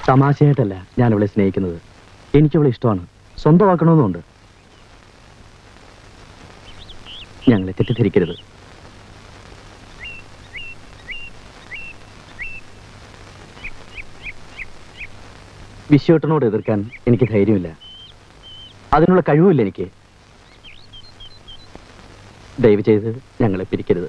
തമാശയായിട്ടല്ല ഞാൻ അവളെ സ്നേഹിക്കുന്നത് എനിക്കവളെ ഇഷ്ടമാണ് സ്വന്തമാക്കണമെന്നുണ്ട് ഞങ്ങളെ തെറ്റിദ്ധരിക്കരുത് വിശ്വട്ടനോട് എതിർക്കാൻ എനിക്ക് ധൈര്യമില്ല അതിനുള്ള കഴിവുമില്ല എനിക്ക് ദയവ് ചെയ്ത് ഞങ്ങളെ പിരിക്കരുത്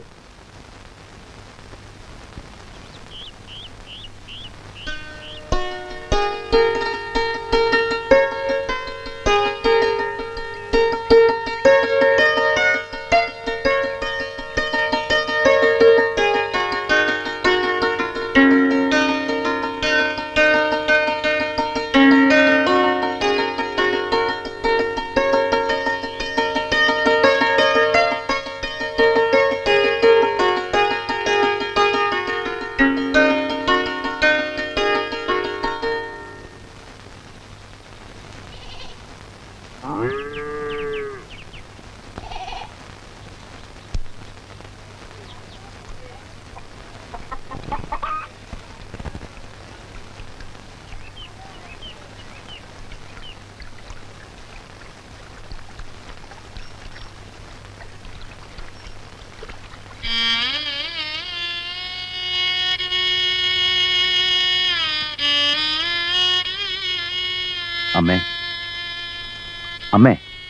അമ്മേ അമ്മേ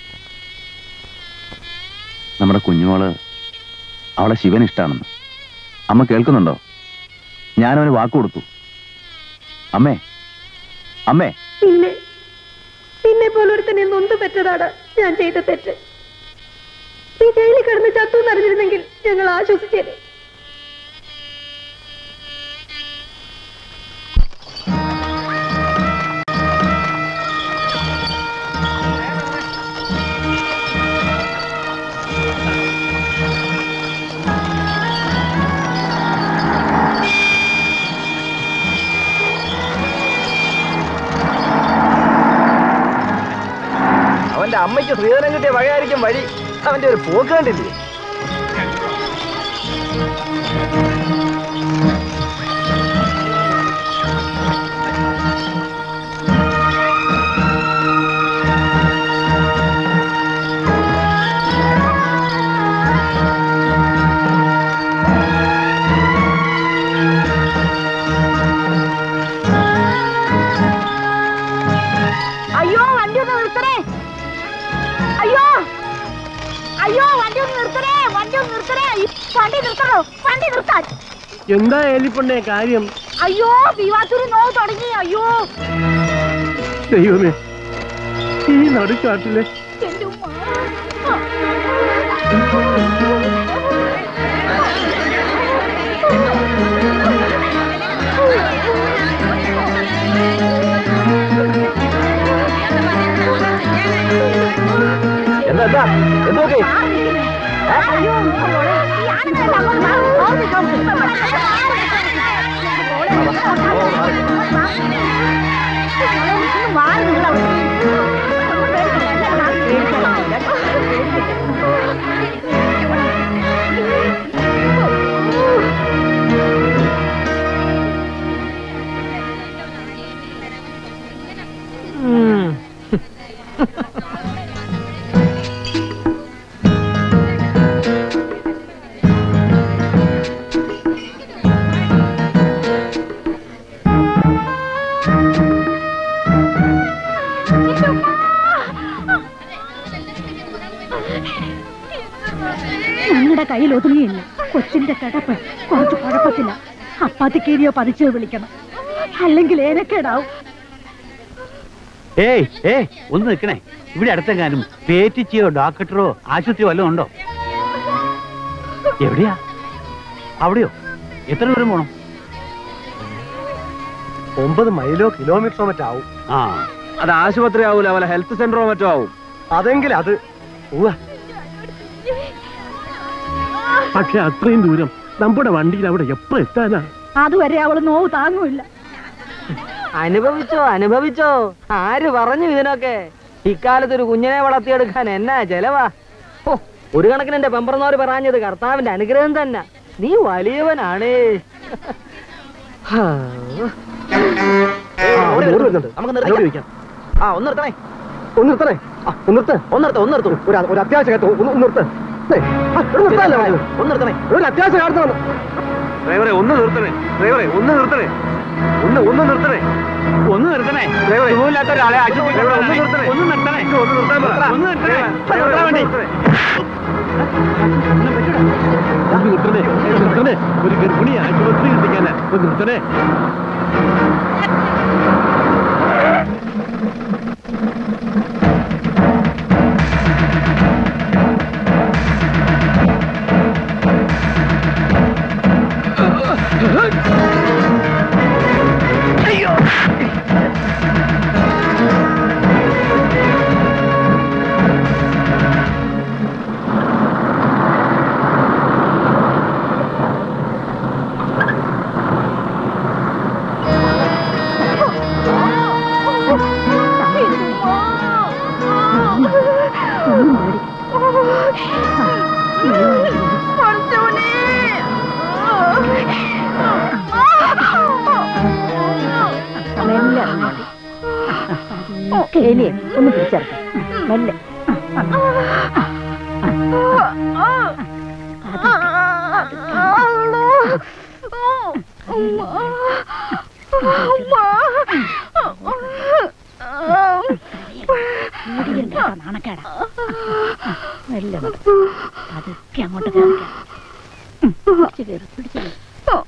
നമ്മുടെ കുഞ്ഞുമോള് അവളെ ശിവൻ ഇഷ്ടാണെന്ന് അമ്മ കേൾക്കുന്നുണ്ടോ ഞാനവന് വാക്ക് കൊടുത്തു അമ്മേ അമ്മേ പിന്നെ നിന്നെ പോലൊരുത്തനെ നൊന്ത് പറ്റതാണ് ഞാൻ ചെയ്ത തെറ്റ് നീ ജയിലിൽ കിടന്ന് ചത്തു എന്നറിഞ്ഞിരുന്നെങ്കിൽ ഞങ്ങൾ ആശ്വസിച്ചേനെ അവന്റെ അമ്മയ്ക്ക് സ്ത്രീധനം കിട്ടിയ വകയായിരിക്കും വഴി അവന്റെ ഒരു പോക്ക് കണ്ടില്ലേ അയ്യോ വണ്ടി ഒന്ന് നിർത്തണേ അയ്യോ അയ്യോ വണ്ടി ഒന്ന് നിർത്തണേ വണ്ടി ഒന്ന് നിർത്തണേ ഈ വണ്ടി നിർത്തണോ വണ്ടി നിർത്താൻ എന്താ എലിപ്പണ്ണേ കാര്യം അയ്യോ വിവാസൂരി നോവ് തുടങ്ങി അയ്യോ ദൈവമേ ഈ നടുക്കാട്ടിലെ എന്റെ ഉമ്മ. എന്താ എന്താ എന്തൊക്കെ അയ്യോ മോളെ, ഈ ആണുങ്ങളെല്ലാം അങ്ങോട്ട് മാറ്. ഓടി നിൽക്കാം. ഒന്ന് മാറി നിങ്ങള് അവിടെ. ഒന്നും പേടിക്കണ്ട. എല്ലാം മാറി പേടിക്കണ്ട. ഞങ്ങളുടെ കയ്യിൽ ഒതുങ്ങിയില്ല കൊച്ചിന്റെ കിടപ്പ് കുറച്ച് കുഴപ്പത്തില്ല അപ്പാത്തിക്കേരിയോ പതിച്ചോ വിളിക്കണം അല്ലെങ്കിൽ ഏനക്കേടാവും ഏയ് ഏയ് ഒന്ന് നിൽക്കണേ ഇവിടെ അടുത്തെങ്ങാനും പേറ്റിച്ചിയോ ഡോക്ടറോ ആശുപത്രിയോ വല്ലതും ഉണ്ടോ എവിടെയാ അവിടെയോ എത്ര ദൂരം പോണം ഒമ്പത് മൈലോ കിലോമീറ്ററോ മറ്റാവും ആ അത് ആശുപത്രി ആവൂല വല്ല ഹെൽത്ത് സെന്ററോ മറ്റോ ആവും അതെങ്കിൽ അത് ഉവ്വ. പക്ഷെ അത്രയും ദൂരം നമ്മുടെ വണ്ടിയിൽ അവിടെ എപ്പോ എത്താനാ അതുവരെ അവള് നോവ് താങ്ങൂല്ല അനുഭവിച്ചോ അനുഭവിച്ചോ ആര് പറഞ്ഞു ഇതിനൊക്കെ ഇക്കാലത്ത് ഒരു കുഞ്ഞിനെ വളർത്തിയെടുക്കാൻ എന്നാ ചെലവാ ഓ ഒരു കണക്കിന് എന്റെ പെമ്പറന്നോര് പറഞ്ഞത് കർത്താവിന്റെ അനുഗ്രഹം തന്നെ നീ വലിയവനാണേ ഹാ. ഏയ്, ഓടി. ലോറി വരുന്നുണ്ട് നമുക്ക് ലോറി നിർത്തിക്കാം വയ്ക്കാം ആ ഒന്ന് നിർത്തണേ ഒന്ന് നിർത്തണേ ആ ഒന്ന് നിർത്ത് ഒന്ന് നിർത്ത ഒന്ന് നിർത്തൂ ഒരു ഒരു അത്യാവശ്യ കാര്യത്തിൽ ഒന്ന് ഒന്ന് നിർത്ത് ഏയ്, ആ, ഇവിടെ നിർത്താനല്ലേ പറഞ്ഞത്? ഒന്ന് നിർത്തണേ ഒരു അത്യാവശ്യ കാര്യത്തിലാണ് ഡ്രൈവറെ ഒന്ന് നിർത്തണേ ഡ്രൈവറെ ഒന്ന് നിർത്തണേ ഒന്ന് ഒന്ന് നിർത്തണേ ഒന്ന് നിർത്തണേ ഡ്രൈവറെ സുഖമില്ലാത്ത ഒരാളെ ആശുപത്രിയിൽ ഡ്രൈവറെ ഒന്ന് കൊണ്ടുവരണേ. നിർത്തണേ ഒന്ന് നിർത്തണേ ഒന്ന് നിർത്താൻ പറ ഒന്ന് നിർത്തണേ. ഡ്രൈവറെ, നിർത്താൻ ഒന്ന് വേണ്ടി. നിർത്തണേ. ഒന്ന് നിർത്തണേ നിർത്തണേ ഒരു ഗർഭിണി ആശുപത്രി എത്തിക്കാനാ ഒന്ന് നിർത്തണേ കേലിയെ ഒന്ന് പിടിച്ചെടുക്കാം മെല്ലെ നാണക്കേടാ മെല്ലെ അതൊക്കെ അങ്ങോട്ട് കയറിക്കാം പിടിച്ചു കയറി പിടിച്ചു കയറി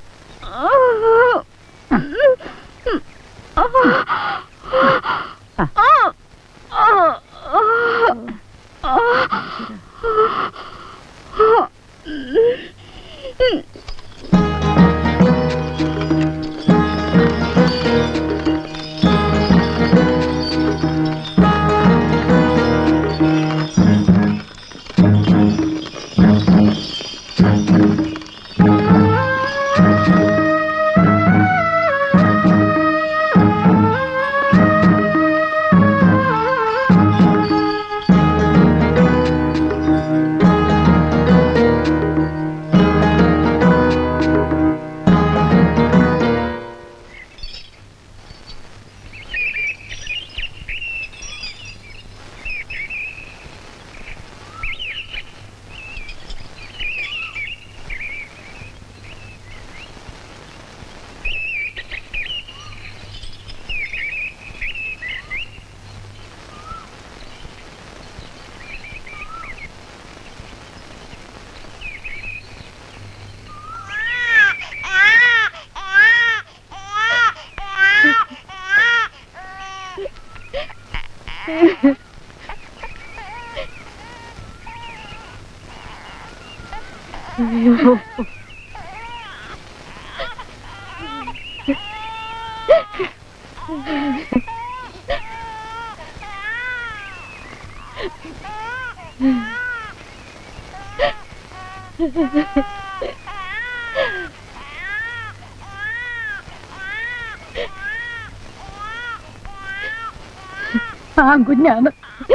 ആ കുഞ്ഞാണ്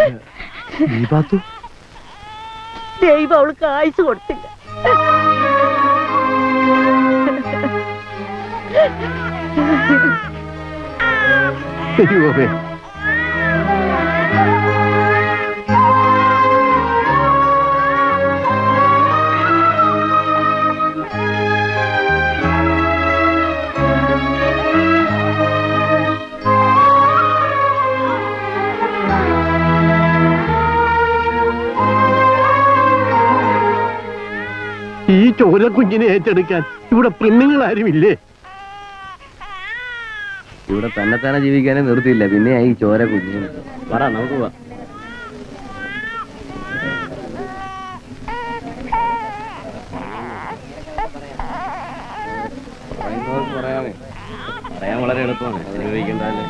ദൈവം അവൾക്ക് ആയുസ് കൊടുത്തില്ല ദൈവമേ ഈ ചോര കുഞ്ഞിനെ ഏറ്റെടുക്കാൻ ഇവിടെ പെണ്ണുങ്ങൾ ആരുമില്ലേ ഇവിടെ തന്നെ തന്നെ ജീവിക്കാനേ നിർത്തിയില്ല പിന്നെ ഈ ചോര കുഞ്ഞിന് പറ നമുക്ക് പോവാം പറയാമേ പറയാൻ വളരെ എളുപ്പമാണ് അനുഭവിക്കണ്ടല്ലേ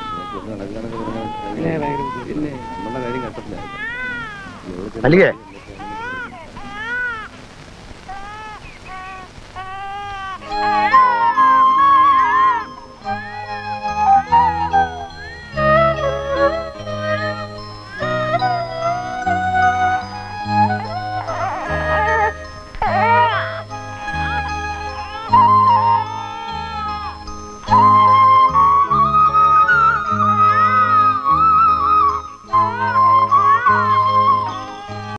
പിന്നെ നമ്മുടെ കാര്യം കട്ടത്തില്ല മല്ലികേ ആ